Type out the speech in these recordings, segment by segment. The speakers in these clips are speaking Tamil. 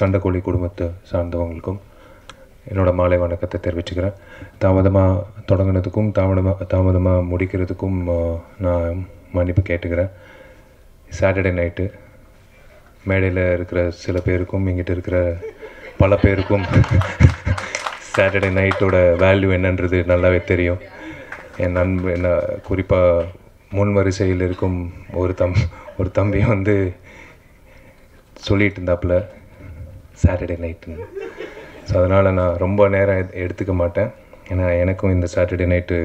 சண்டைக்கோழி குடும்பத்தை சார்ந்தவங்களுக்கும் என்னோட மாலை வணக்கத்தை தெரிவிச்சுக்கிறேன் தாமதமாக தொடங்கினதுக்கும் தாமதமாக தாமதமாக முடிக்கிறதுக்கும் ஆஹ், நான் மன்னிப்பு கேட்டுக்கிறேன் சாட்டர்டே நைட்டு மேடையில் இருக்கிற சில பேருக்கும் இங்கிட்ட இருக்கிற பல பேருக்கும் சாட்டர்டே நைட்டோட வேல்யூ என்னன்றது நல்லாவே தெரியும் என் நண்பு என்ன குறிப்பாக முன் வரிசையில் இருக்கும் ஒரு தம் ஒரு தம்பி வந்து சொல்லிட்டு இருந்தாப்புல சாட்டர்டே நைட்டுன்னு ஸோ அதனால் நான் ரொம்ப நேரம் எடு- எடுத்துக்க மாட்டேன் ஏன்னா எனக்கும் இந்த சாட்டர்டே நைட்டு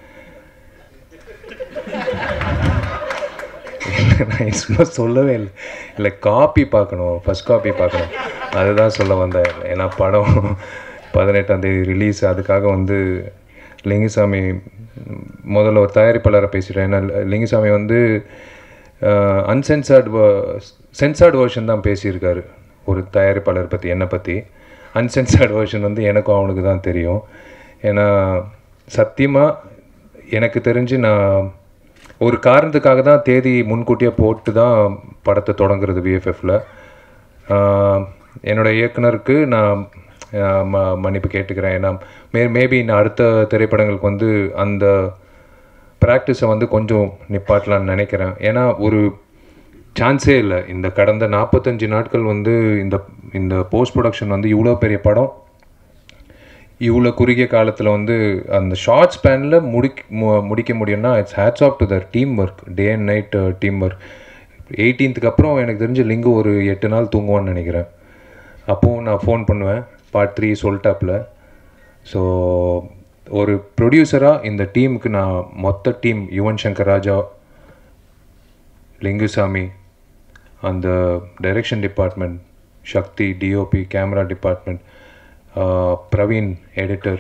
நான் சும்மா சொல்லவே இல்லை இல்லை காப்பி பார்க்கணும் ஃபஸ்ட் காப்பி பார்க்கணும் அதுதான் சொல்ல வந்தேன் ஏன்னா படம் பதினெட்டாம் தேதி ரிலீஸ் அதுக்காக வந்து லிங்குசாமி முதல்ல ஒரு தயாரிப்பாளரை பேசிட்டேன் ஏன்னா லிங்குசாமி வந்து அன்சென்சார்டு சென்சார்டு வேர்ஷன் தான் பேசியிருக்காரு ஒரு தயாரிப்பாளர் பற்றி என்னை பற்றி அன்சென்சார்டு வேர்ஷன் வந்து எனக்கும் அவனுக்கு தான் தெரியும் ஏன்னா சத்தியமாக எனக்கு தெரிஞ்சு நான் ஒரு காரணத்துக்காக தான் தேதி முன்கூட்டியே போட்டு தான் படத்தை தொடங்குறது விஎஃப்எஃப்ல என்னோட இயக்குனருக்கு நான் ஆஹ், ம மன்னிப்பு கேட்டுக்கிறேன் ஏன்னா மே மேபி நான் அடுத்த திரைப்படங்களுக்கு வந்து அந்த ப்ராக்டிஸை வந்து கொஞ்சம் நிப்பாட்டலாம்னு நினைக்கிறேன் ஏன்னா ஒரு சான்ஸே இல்லை இந்த கடந்த நாற்பத்தஞ்சு நாட்கள் வந்து இந்த இந்த போஸ்ட் ப்ரொடக்ஷன் வந்து இவ்வளோ பெரிய படம் இவ்வளோ குறுகிய காலத்தில் வந்து அந்த ஷார்ட் ஸ்பேனில் முடிக் மு- முடிக்க முடியும்னா it's hats off to the team work day and night team work எயிட்டீன்த்துக்கு அப்புறம் எனக்கு தெரிஞ்ச லிங்கு ஒரு எட்டு நாள் தூங்குவான்னு நினைக்கிறேன் அப்போவும் நான் ஃபோன் பண்ணுவேன் பார்ட் த்ரீ சொல்லிட்டாப்புல ஸோ ஒரு ப்ரொடியூசராக இந்த டீமுக்கு நான் மொத்த டீம் யுவன் சங்கர் ராஜா லிங்குசாமி அந்த direction department Sakthi DOP camera department Praveen editor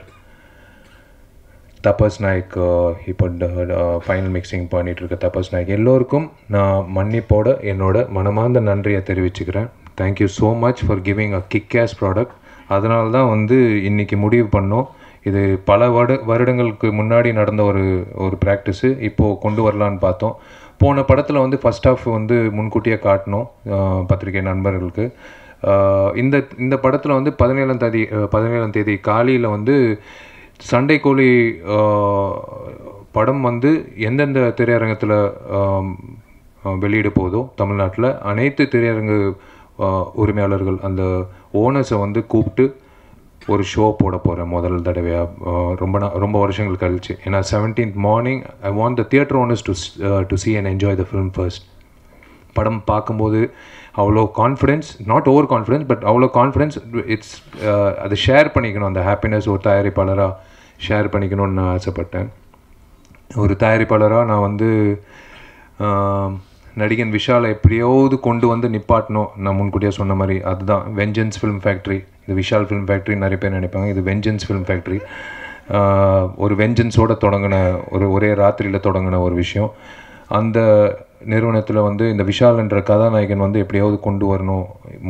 Tapas Nayak ஆஹ், இப்போ ஃபைனல் மிக்சிங் பண்ணிட்டு இருக்க தபஸ் நாயக் எல்லோருக்கும் நான் மன்னிப்போட என்னோட மனமார்ந்த நன்றியை தெரிவிச்சுக்கிறேன் thank you so much for giving a kick ass product அதனால தான் வந்து இன்னைக்கு முடிவு பண்ணோம் இது பல வருட வருடங்களுக்கு முன்னாடி நடந்த ஒரு ஒரு ப்ராக்டிஸு இப்போது கொண்டு வரலான்னு பார்த்தோம் போன படத்தில் வந்து ஃபஸ்ட் ஹாஃப் வந்து முன்கூட்டியே காட்டினோம் ஆஹ், பத்திரிகை நண்பர்களுக்கு ஆஹ், இந்த இந்த படத்தில் வந்து பதினேழாம் தேதி ஆஹ், பதினேழாம் தேதி காலையில் வந்து சண்டை கோழி ஆஹ், படம் வந்து எந்தெந்த திரையரங்கத்தில் வெளியிட போதோ தமிழ்நாட்டில் அனைத்து திரையரங்கு ஆஹ், உரிமையாளர்கள் அந்த ஓனர்ஸை வந்து கூப்பிட்டு ஒரு ஷோ போட போகிறேன் முதல் தடவையாக ரொம்ப நா- ரொம்ப வருஷங்கள் கழிச்சு ஏன்னா seventeenth morning I want the theatre owners to to see and enjoy the film first படம் பார்க்கும்போது அவ்வளோ confidence not over confidence but அவ்வளோ கான்ஃபிடென்ஸ் இட்ஸ் அதை ஷேர் பண்ணிக்கணும் அந்த ஹாப்பினஸ் ஒரு தயாரிப்பாளராக ஷேர் பண்ணிக்கணும்னு நான் ஆசைப்பட்டேன் ஒரு தயாரிப்பாளராக நான் வந்து ஆஹ், நடிகன் விஷாலை எப்படியாவது கொண்டு வந்து நிப்பாட்டணும் நான் முன்கூட்டியே சொன்ன மாதிரி அதுதான் வெஞ்சன்ஸ் ஃபிலிம் ஃபேக்ட்ரி இது விஷால் ஃபிலிம் ஃபேக்ட்ரி நிறைய பேர் நினைப்பாங்க இது வெஞ்சன்ஸ் ஃபிலிம் ஃபேக்ட்ரி ஒரு வெஞ்சன்ஸோட தொடங்கின ஒரு ஒரே ராத்திரியில் தொடங்கின ஒரு விஷயம் அந்த நிறுவனத்தில் வந்து இந்த விஷால் என்ற கதாநாயகன் வந்து எப்படியாவது கொண்டு வரணும்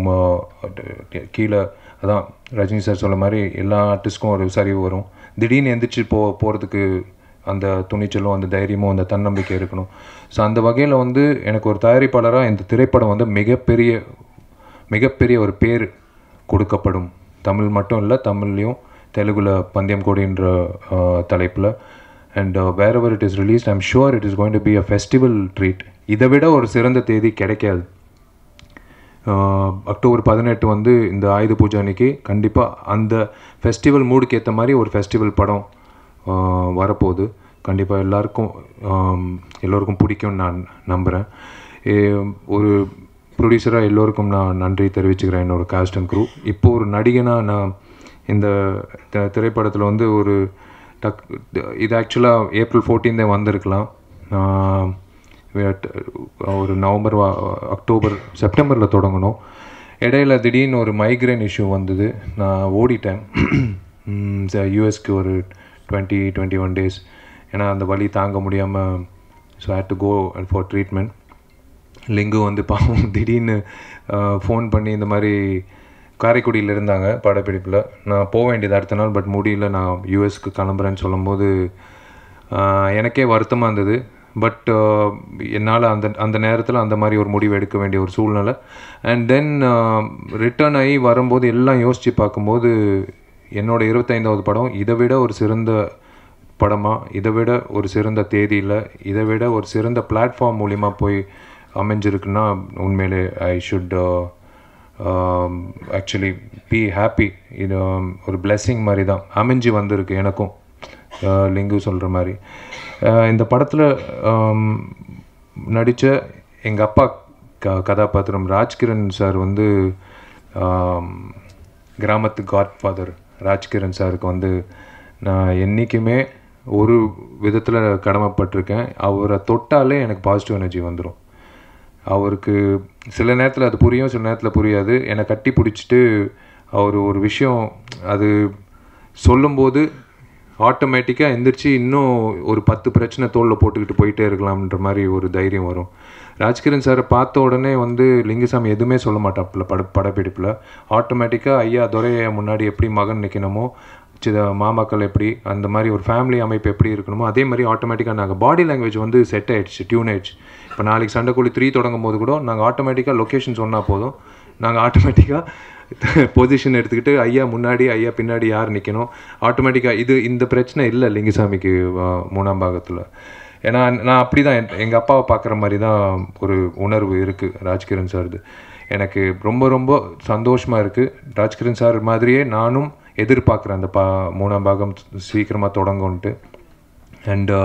ம- கீழே அதான் ரஜினி சார் சொல்ல மாதிரி எல்லா ஆர்டிஸ்ட்க்கும் ஒரு சரிவு வரும் திடீர்னு எந்திரிச்சு போ போகிறதுக்கு அந்த துணிச்சலும் அந்த தைரியமும் அந்த தன்னம்பிக்கை இருக்கணும் ஸோ அந்த வகையில் வந்து எனக்கு ஒரு தயாரிப்பாளராக இந்த திரைப்படம் வந்து மிகப்பெரிய மிகப்பெரிய ஒரு பேர் கொடுக்கப்படும் தமிழ் மட்டும் இல்லை தமிழ்லையும் தெலுங்குல பந்தயம் கோடின்ற தலைப்பில் and wherever it is released I'm sure it is going to be a festival treat இதை விட ஒரு சிறந்த தேதி கிடைக்காது ஆஹ் அக்டோபர் பதினெட்டு வந்து இந்த ஆயுத பூஜை அன்னைக்கு கண்டிப்பாக அந்த ஃபெஸ்டிவல் மூடுக்கு ஏற்ற மாதிரி ஒரு ஃபெஸ்டிவல் படம் ஆஹ் வரப்போகுது கண்டிப்பாக எல்லாருக்கும் ஆம், எல்லோருக்கும் பிடிக்கும்னு நான் நம்புகிறேன் ஒரு ப்ரொடியூசராக எல்லோருக்கும் நான் நன்றி தெரிவிச்சுக்கிறேன் என்னோட காஸ்ட் அண்ட் க்ரூ இப்போ ஒரு நடிகனாக நான் இந்த த- திரைப்படத்தில் வந்து ஒரு டக் இது ஆக்சுவலாக ஏப்ரல் 14 வந்திருக்கலாம் ஆஹ் we- ஒரு நவம்பர் வா- அக்டோபர் செப்டம்பரில் தொடங்கணும் இடையில திடீர்னு ஒரு மைக்ரேன் இஷ்யூ வந்தது நான் ஓடிட்டேன் யூஎஸ்க்கு ஒரு டுவெண்ட்டி டுவெண்ட்டி ஒன் டேஸ் ஏன்னா அந்த வலி தாங்க முடியாமல் so had to go for treatment லிங்கு வந்து பாவம் திடீர்னு ஃபோன் பண்ணி இந்த மாதிரி காரைக்குடியில் இருந்தாங்க படப்பிடிப்பில் நான் போக வேண்டியது அடுத்த நாள் பட் முடியல நான் யூஎஸ்க்கு கிளம்புறேன்னு சொல்லும்போது ஆஹ், எனக்கே வருத்தமாக இருந்தது பட் என்னால் அந்த அந்த நேரத்தில் அந்த மாதிரி ஒரு முடிவு எடுக்க வேண்டிய ஒரு சூழ்நிலை அண்ட் தென் ரிட்டர்ன் ஆகி வரும்போது எல்லாம் யோசித்து பார்க்கும்போது என்னோட இருபத்தைந்தாவது படம் இதை விட ஒரு சிறந்த படமாக இதை விட ஒரு சிறந்த தேதியில் இதை விட ஒரு சிறந்த பிளாட்ஃபார்ம் மூலிமா போய் அமைஞ்சிருக்குன்னா உண்மையிலே I should actually be happy இது um, ஒரு blessing மாதிரி தான் அமைஞ்சு வந்திருக்கு எனக்கும் uh, லிங்கு சொல்கிற மாதிரி Uh, இந்த படத்தில் நடித்த எங்கள் அப்பா க கதாபாத்திரம் ராஜ்கிரண் சார் வந்து um, கிராமத்து காட்ஃபாதர் ராஜ்கிரண் சாருக்கு வந்து நான் என்றைக்குமே ஒரு விதத்தில் கடமைப்பட்டிருக்கேன் அவரை தொட்டாலே எனக்கு பாசிட்டிவ் எனர்ஜி வந்துடும் அவருக்கு சில நேரத்தில் அது புரியும் சில நேரத்தில் புரியாது என்னை கட்டி பிடிச்சிட்டு அவர் ஒரு விஷயம் அது சொல்லும்போது ஆட்டோமேட்டிக்காக எந்திரிச்சு இன்னும் ஒரு பத்து பிரச்சனை தோளில் போட்டுக்கிட்டு போயிட்டே இருக்கலாம்ன்ற மாதிரி ஒரு தைரியம் வரும் ராஜ்கிரண் சாரை பார்த்த உடனே வந்து லிங்குசாமி எதுவுமே சொல்ல மாட்டாப்புல பட படப்பிடிப்பில் ஆட்டோமேட்டிக்காக ஐயா துரைய முன்னாடி எப்படி மகன் நிற்கணுமோ சித மாமாக்கள் எப்படி அந்த மாதிரி ஒரு ஃபேமிலி அமைப்பு எப்படி இருக்கணுமோ அதே மாதிரி ஆட்டோமேட்டிக்காக நாங்கள் பாடி லாங்குவேஜ் வந்து செட் ஆயிடுச்சு டியூன் ஆயிடுச்சு இப்போ நாளைக்கு சண்டைக்குழி த்ரீ தொடங்கும் போது கூட நாங்கள் ஆட்டோமேட்டிக்காக லொக்கேஷன் சொன்னால் போதும் நாங்கள் ஆட்டோமேட்டிக்காக பொசிஷன் எடுத்துக்கிட்டு ஐயா முன்னாடி ஐயா பின்னாடி யார் நிற்கணும் ஆட்டோமேட்டிக்காக இது இந்த பிரச்சனை இல்லை லிங்குசாமிக்கு அஹ், மூணாம் பாகத்தில் ஏன்னா நான் அப்படி தான் எங்கள் அப்பாவை பார்க்குற மாதிரி தான் ஒரு உணர்வு இருக்குது ராஜ்கிரண் சார்து எனக்கு ரொம்ப ரொம்ப சந்தோஷமாக இருக்குது ராஜ்கிரண் சார் மாதிரியே நானும் எதிர்பார்க்குறேன் அந்த பா மூணாம் பாகம் சீக்கிரமாக தொடங்கும்ன்ட்டு அண்ட்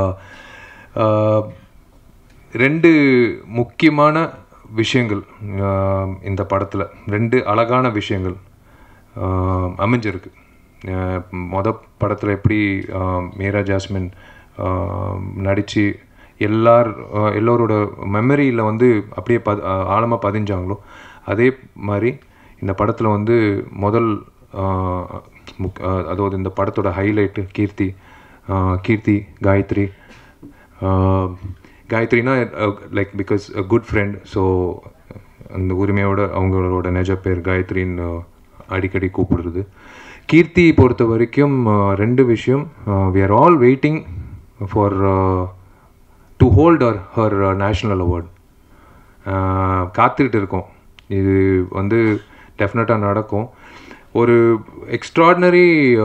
ரெண்டு முக்கியமான விஷயங்கள் ஆஹ், இந்த படத்தில் ரெண்டு அழகான விஷயங்கள் ஆஹ், அமைஞ்சிருக்கு ஆஹ், மொத படத்தில் எப்படி ஆஹ், மீரா ஜாஸ்மின் நடித்து எல்லார் ஆஹ், எல்லோரோட மெமரியில் வந்து அப்படியே ப ஆழமாக பதிஞ்சாங்களோ அதே மாதிரி இந்த படத்தில் வந்து முதல் ஆஹ், முக் ஆஹ், அதாவது இந்த படத்தோட ஹைலைட்டு கீர்த்தி ஆஹ், கீர்த்தி காயத்ரி ஆஹ், காயத்ரினா like because a good friend so அந்த உரிமையோட அவங்களோட நிஜ பேர் காயத்ரின்னு அடிக்கடி கூப்பிடுறது கீர்த்தி பொறுத்த வரைக்கும் ஆஹ், ரெண்டு விஷயம் we are all waiting for to hold அவர் ஹர் நேஷ்னல் அவார்ட் காத்துக்கிட்டு இருக்கோம் இது வந்து டெஃபினட்டாக நடக்கும் ஒரு எக்ஸ்ட்ராடினரி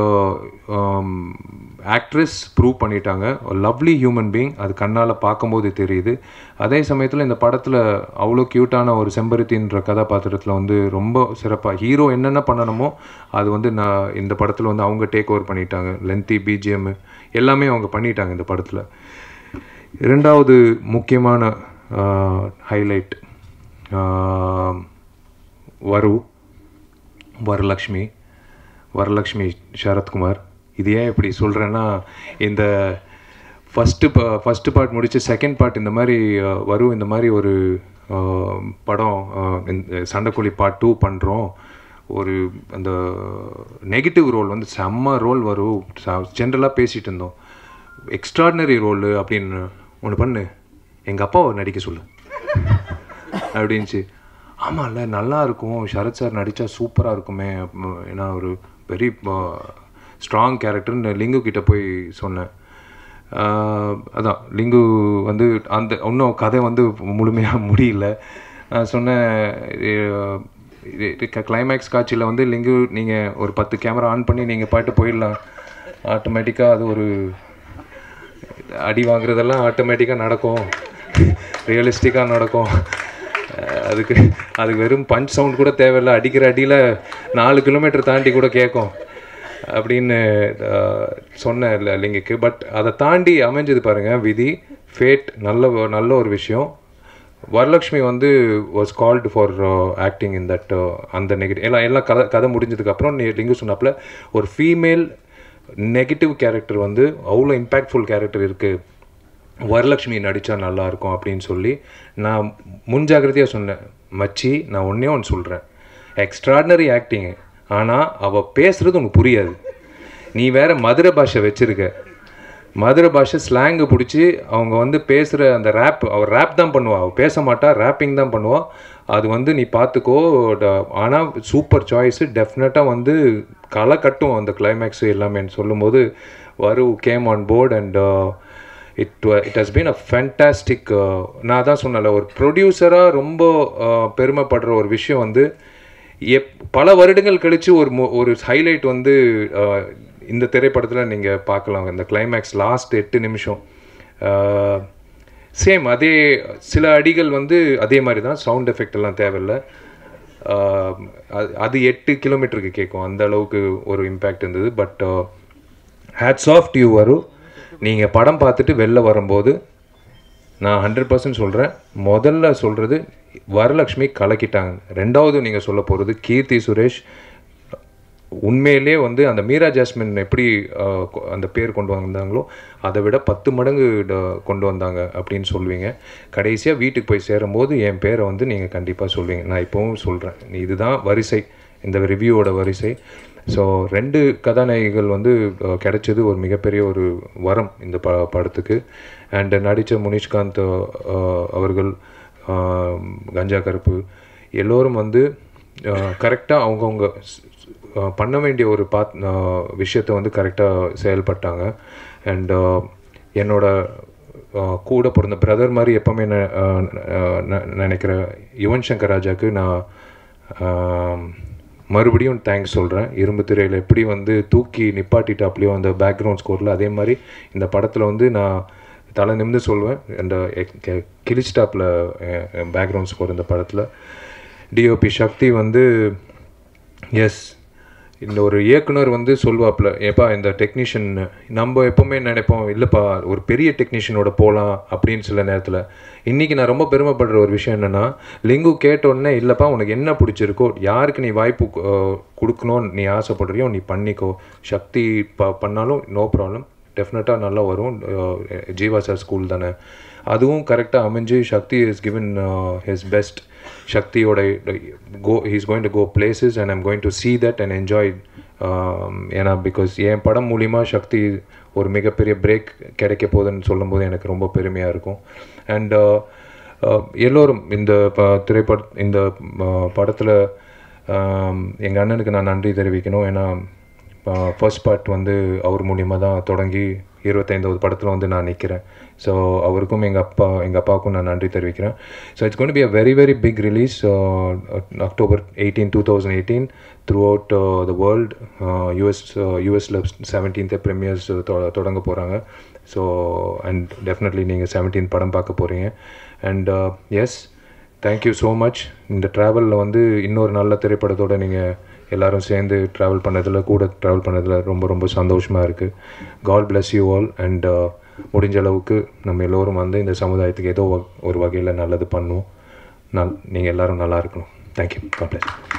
ஆக்ட்ரஸ் ப்ரூவ் பண்ணிட்டாங்க லவ்லி ஹியூமன் பீயிங் அது கண்ணால் பார்க்கும்போது தெரியுது அதே சமயத்தில் இந்த படத்தில் அவ்வளோ க்யூட்டான ஒரு செம்பருத்தின்ற கதாபாத்திரத்தில் வந்து ரொம்ப சிறப்பாக ஹீரோ என்னென்ன பண்ணணுமோ அது வந்து நான் இந்த படத்தில் வந்து அவங்க டேக் ஓவர் பண்ணிட்டாங்க லென்த்தி பிஜிஎம் எல்லாமே அவங்க பண்ணிட்டாங்க இந்த படத்தில் இரண்டாவது முக்கியமான ஹைலைட் வரு வரலக்ஷ்மி வரலக்ஷ்மி சரத்குமார் இது ஏன் இப்படி சொல்கிறேன்னா இந்த ஃபஸ்ட்டு பா ஃபஸ்ட்டு பார்ட் முடிச்சு செகண்ட் பார்ட் இந்த மாதிரி அஹ், வரும் இந்த மாதிரி ஒரு அஹ், படம் அஹ், இந்த சண்டைக்கோழி பார்ட் டூ பண்ணுறோம் ஒரு அந்த நெகட்டிவ் ரோல் வந்து செம்ம ரோல் வரும் ஜென்ரலாக பேசிகிட்டு இருந்தோம் எக்ஸ்ட்ராடினரி ரோல் அப்படின்னு ஒன்று பண்ணு எங்கள் அப்பாவை நடிக்க சொல்லு அப்படின்ச்சு ஆமாம்ல நல்லா இருக்கும் சரத் சார் நடித்தா சூப்பராக இருக்குமே ம், ஏன்னா ஒரு வெரி ஸ்ட்ராங் கேரக்டர்னு லிங்கு கிட்ட போய் சொன்னேன் ஆஹ், அதான் லிங்கு வந்து அந்த இன்னும் கதை வந்து முழுமையாக முடியல நான் சொன்னேன் கிளைமேக்ஸ் காட்சியில் வந்து லிங்கு நீங்கள் ஒரு பத்து கேமரா ஆன் பண்ணி நீங்கள் பாட்டு போயிடலாம் ஆட்டோமேட்டிக்காக அது ஒரு அடி வாங்குறதெல்லாம் ஆட்டோமேட்டிக்காக நடக்கும் ரியலிஸ்டிக்காக நடக்கும் அஹ் அதுக்கு அதுக்கு வெறும் பஞ்ச் சவுண்ட் கூட தேவையில்லை அடிக்கிற அடியில் நாலு கிலோமீட்டர் தாண்டி கூட கேட்கும் அப்படின்னு அஹ், சொன்னேன் இல்லை லிங்குக்கு பட் அதை தாண்டி அமைஞ்சது பாருங்கள் விதி ஃபேட் நல்ல ஒ- நல்ல ஒரு விஷயம் வரலக்ஷ்மி வந்து was called for acting in that அந்த நெகட்டிவ் எல்லாம் எல்லாம் கதை கதை முடிஞ்சதுக்கப்புறம் நீ லிங்கு சொன்னாப்புல ஒரு ஃபீமேல் நெகட்டிவ் கேரக்டர் வந்து அவ்வளோ இம்பேக்ட்ஃபுல் கேரக்டர் இருக்குது வரலட்சுமி நடித்தா நல்லா இருக்கும் அப்படின்னு சொல்லி நான் முன்ஜாகிரதையாக சொன்னேன் மச்சி நான் ஒன்றே ஒன்று சொல்கிறேன் எக்ஸ்ட்ராடினரி ஆக்டிங் ஆனால் அவள் பேசுகிறது உனக்கு புரியாது நீ வேற மதுரை பாஷை வச்சிருக்க மதுரை பாஷை ஸ்லாங்கு பிடிச்சி அவங்க வந்து பேசுகிற அந்த ரேப் அவள் ரேப் தான் பண்ணுவா அவள் பேச மாட்டா ரேப்பிங் தான் பண்ணுவா அது வந்து நீ பார்த்துக்கோ ஆனால் சூப்பர் சாய்ஸு டெஃபினட்டாக வந்து களை கட்டும் அந்த கிளைமேக்ஸு எல்லாமே சொல்லும்போது Varu came on board and it it has been a fantastic நான் தான் சொன்னல ஒரு ப்ரொடியூசராக ரொம்ப uh, பெருமைப்படுற ஒரு விஷயம் வந்து எப் பல வருடங்கள் கழித்து ஒரு மு- ஒரு ஹைலைட் வந்து uh, இந்த திரைப்படத்தில் நீங்கள் பார்க்கலாம் இந்த கிளைமேக்ஸ் லாஸ்ட் எட்டு நிமிஷம் சேம் அதே சில அடிகள் வந்து அதே மாதிரி தான் சவுண்ட் எஃபெக்ட் எல்லாம் தேவையில்லை ஆஹ் அது- அது எட்டு கிலோமீட்டருக்கு கேட்கும் அந்த அளவுக்கு ஒரு இம்பேக்ட் இருந்தது பட் ஹேட்ஸ் ஆஃப் டியூ வரும் நீங்கள் படம் பார்த்துட்டு வெளில வரும்போது நான் ஹண்ட்ரட் பர்சன்ட் சொல்கிறேன் முதல்ல சொல்கிறது வரலக்ஷ்மி கலக்கிட்டாங்க ரெண்டாவது நீங்கள் சொல்ல போகிறது கீர்த்தி சுரேஷ் உண்மையிலே வந்து அந்த மீரா ஜாஸ்மின் எப்படி ஆஹ், கொ- அந்த பேர் கொண்டு வந்தாங்களோ அதை விட பத்து மடங்கு ட- கொண்டு வந்தாங்க அப்படின்னு சொல்லுவீங்க கடைசியாக வீட்டுக்கு போய் சேரும்போது என் பேரை வந்து நீங்கள் கண்டிப்பாக சொல்லுவீங்க நான் இப்போவும் சொல்கிறேன் இதுதான் வரிசை இந்த ரிவ்யூவோட வரிசை ஸோ ரெண்டு கதாநாயகிகள் வந்து ஆஹ், கிடைச்சது ஒரு மிகப்பெரிய ஒரு வரம் இந்த ப படத்துக்கு அண்ட் நடித்த முனிஷ்காந்த் ஆஹ், அவர்கள் ஆஹ், கஞ்சா கருப்பு எல்லோரும் வந்து கரெக்டாக அவங்கவுங்க அஹ் பண்ண வேண்டிய ஒரு பாத் அஹ் விஷயத்தை வந்து கரெக்டாக செயல்பட்டாங்க அண்ட் என்னோட அஹ் கூட பிறந்த பிரதர் மாதிரி எப்போவுமே ந- அஹ் அஹ் ந- நினைக்கிற யுவன் சங்கர் ராஜாக்கு நான் ஆம், மறுபடியும் தேங்க்ஸ் சொல்கிறேன் இரும்பு திரையில் எப்படி வந்து தூக்கி நிப்பாட்டிட்டாப்லையோ அந்த பேக்ரவுண்ட் ஸ்கோரில் அதே மாதிரி இந்த படத்தில் வந்து நான் தலை நிமிந்து சொல்லுவேன் அந்த கிளிஸ்டாப்பில் பேக்ரவுண்ட் ஸ்கோர் இந்த படத்தில் டிஓபி சக்தி வந்து எஸ் இந்த ஒரு இயக்குனர் வந்து சொல்வாப்ல ஏப்பா இந்த டெக்னீஷியன் நம்ம எப்போவுமே நினைப்போம் இல்லைப்பா ஒரு பெரிய டெக்னீஷியனோட போகலாம் அப்படின்னு சில நேரத்தில் இன்றைக்கி நான் ரொம்ப பெருமைப்படுற ஒரு விஷயம் என்னென்னா லிங்கு கேட்ட உடனே இல்லைப்பா உனக்கு என்ன பிடிச்சிருக்கோ யாருக்கு நீ வாய்ப்பு அஹ், கொடுக்கணும்னு நீ ஆசைப்படுறியோ நீ பண்ணிக்கோ சக்தி ப பண்ணாலும் நோ ப்ராப்ளம் டெஃபினட்டாக நல்லா வரும் அஹ், ஜீவா சார் ஸ்கூல் தானே அதுவும் கரெக்டாக அமைஞ்சு Sakthi is given his best சக்தியோட go he's going to go places and I'm going to see that and enjoy ஏன்னா பிகாஸ் என் படம் மூலிமா சக்தி ஒரு மிகப்பெரிய பிரேக் கிடைக்க போகுதுன்னு சொல்லும்போது எனக்கு ரொம்ப பெருமையாக இருக்கும் அண்ட் எல்லோரும் இந்த ப- திரைப்பட இந்த படத்தில் எங்கள் அண்ணனுக்கு நான் நன்றி தெரிவிக்கணும் ஏன்னா ஃபர்ஸ்ட் பார்ட் வந்து அவர் மூலியமாக தான் தொடங்கி இருபத்தைந்தாவது படத்தில் வந்து நான் நிற்கிறேன் ஸோ அவருக்கும் எங்கள் அப்பா எங்கள் அப்பாவுக்கும் நான் நன்றி தெரிவிக்கிறேன் so it's going to be a very very big release October eighteen two thousand eighteen throughout the world US யூஎஸில் செவன்டீன்த் ப்ரீமியர்ஸ் தொடங்க போகிறாங்க ஸோ அண்ட் டெஃபினெட்லி நீங்கள் செவன்டீன் படம் பார்க்க போகிறீங்க and yes thank you so much இந்த ட்ராவலில் வந்து இன்னொரு நல்ல திரைப்படத்தோட நீங்கள் எல்லாரும் சேர்ந்து ட்ராவல் பண்ணதில் கூட ட்ராவல் பண்ணதில் ரொம்ப ரொம்ப சந்தோஷமாக இருக்குது God bless you all and முடிஞ்ச அளவுக்கு நம்ம எல்லோரும் வந்து இந்த சமுதாயத்துக்கு ஏதோ வ- ஒரு வகையில் நல்லது பண்ணுவோம் நல் நீங்கள் எல்லாரும் நல்லா இருக்கணும் தேங்க்யூ காட் bless